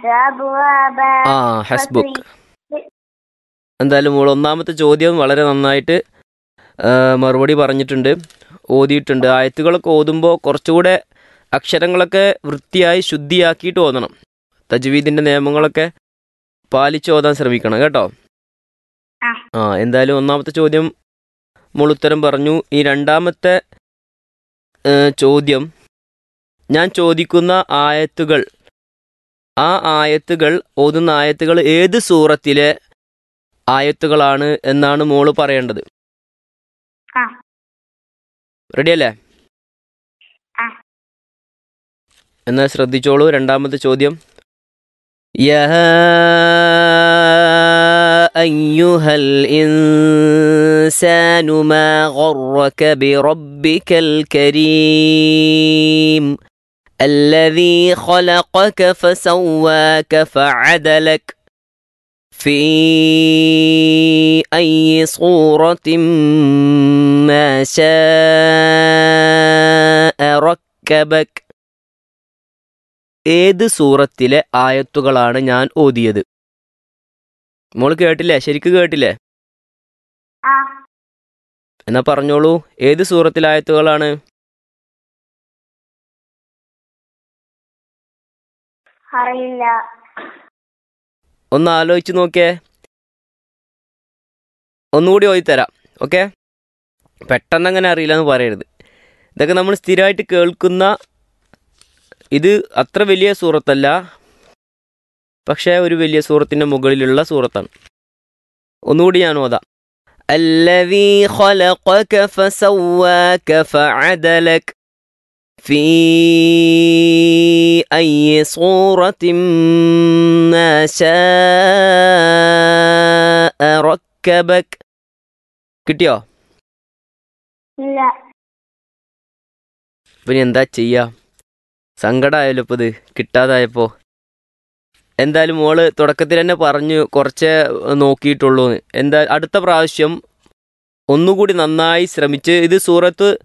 أبوابا ആ ഹസ്ബുക്ക് എന്തായാലും മോൾ ഒന്നാമത്തെ ചോദ്യം വളരെ നന്നായിട്ട് ആ, മറുപടി പറഞ്ഞിട്ടുണ്ട് ഓതിയിട്ടുണ്ട് ആയത്തുകളൊക്കെ ഓതുമ്പോൾ കുറച്ചുകൂടെ അക്ഷരങ്ങളൊക്കെ വൃത്തിയായി ശുദ്ധിയാക്കിയിട്ട് ഓതണം തജ്വീദിൻ്റെ നിയമങ്ങളൊക്കെ പാലിച്ച് ഓതാൻ ശ്രമിക്കണം കേട്ടോ ആ. ആ എന്തായാലും ഒന്നാമത്തെ ചോദ്യം മോൾ ഉത്തരം പറഞ്ഞു ഈ രണ്ടാമത്തെ ഏ, ചോദ്യം ഞാൻ ചോദിക്കുന്ന ആയത്തുകൾ ആ ആയത്തുകൾ ഓതുന്ന ആയത്തുകൾ ഏത് സൂറത്തിലെ ആയത്തുകളാണ് എന്നാണ് മോള് പറയേണ്ടത് ആ. റെഡിയല്ലേ ആ. എന്നാൽ ശ്രദ്ധിച്ചോളൂ രണ്ടാമത്തെ ചോദ്യം യാ അയ്യുഹൽ ഇൻസാനു മാ ഗറക ബിറബ്ബിക്കൽ കരീം الذي خلقك فسواك فعدلك في أي صورة ما شاء ركبك ഏത് സൂറത്തിലെ ആയത്തുകളാണ് ഞാൻ ഓതിയത് മോള് കേട്ടില്ലേ ശരിക്ക് കേട്ടില്ലേ ആ എന്നാ പറഞ്ഞോളൂ ഏത് സൂറത്തിലെ ആയത്തുകളാണ് അറിയില്ല ഒന്ന് ആലോചിച്ച് നോക്കിയേ ഒന്നുകൂടി ഓതിത്തരാം ഓക്കെ പെട്ടെന്ന് അങ്ങനെ അറിയില്ല എന്ന് പറയരുത് ഇതൊക്കെ നമ്മൾ സ്ഥിരമായിട്ട് കേൾക്കുന്ന ഇത് അത്ര വലിയ സൂറത്തല്ല പക്ഷേ ഒരു വലിയ സൂറത്തിൻ്റെ മുകളിലുള്ള സൂറത്താണ് ഒന്നുകൂടി ഞാൻ ഓതാം الذي خلقك فسواك فعدلك في أي صورة ما شاء ركبك കിട്ടിയോ ഇല്ല പിന്നെ എന്താ ചെയ്യാ സങ്കടമായാലോ ഇപ്പൊ ഇത് കിട്ടാതായപ്പോ എന്തായാലും മോള് തുടക്കത്തിൽ തന്നെ പറഞ്ഞു കുറച്ചേ നോക്കിയിട്ടുള്ളൂ എന്താ അടുത്ത പ്രാവശ്യം ഒന്നുകൂടി നന്നായി ശ്രമിച്ച് ഇത് സൂറത്ത്